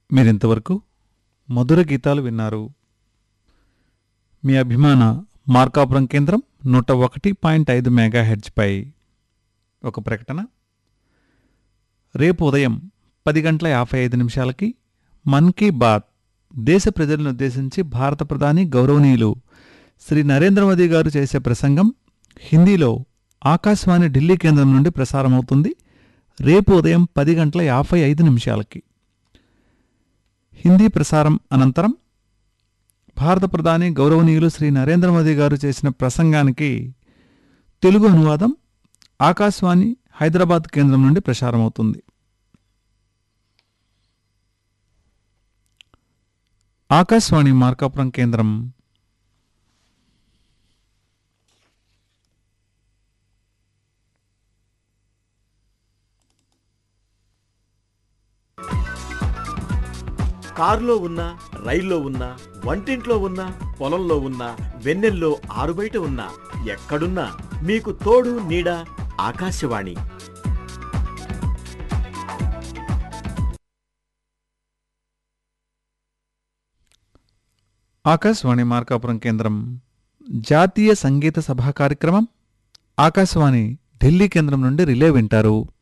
మీరింతవరకు మధుర గీతాలు విన్నారు మీ అభిమాన మార్కాపురం కేంద్రం నూట ఒకటి పాయింట్ ఐదు మెగాహెడ్జ్పై ఒక ప్రకటన రేపు ఉదయం పది గంటల యాభై ఐదు నిమిషాలకి మన్ కీ బాత్ దేశ ప్రజలను ఉద్దేశించి భారత ప్రధాని గౌరవనీయులు శ్రీ నరేంద్ర మోదీ గారు చేసే ప్రసంగం హిందీలో ఆకాశవాణి ఢిల్లీ కేంద్రం నుండి ప్రసారమవుతుంది రేపు ఉదయం పది గంటల యాభై ఐదు నిమిషాలకి హిందీ ప్రసారం అనంతరం భారత ప్రధాని గౌరవనీయులు శ్రీ నరేంద్ర మోదీ గారు చేసిన ప్రసంగానికి తెలుగు అనువాదం ఆకాశవాణి హైదరాబాద్ కేంద్రం నుండి ప్రసారమవుతుంది ఆకాశవాణి మార్కాపురం కేంద్రం కారులో ఉన్నా రైల్లో ఉన్నా వంటింట్లో ఉన్నా పొలంలో ఉన్నా వెన్నెల్లో ఆరుబయట ఉన్నా ఎక్కడున్నా మీకు తోడు నీడ ఆకాశవాణి ఆకాశవాణి మార్కాపురం కేంద్రం జాతీయ సంగీత సభా కార్యక్రమం ఆకాశవాణి ఢిల్లీ కేంద్రం నుండి రిలే వింటారు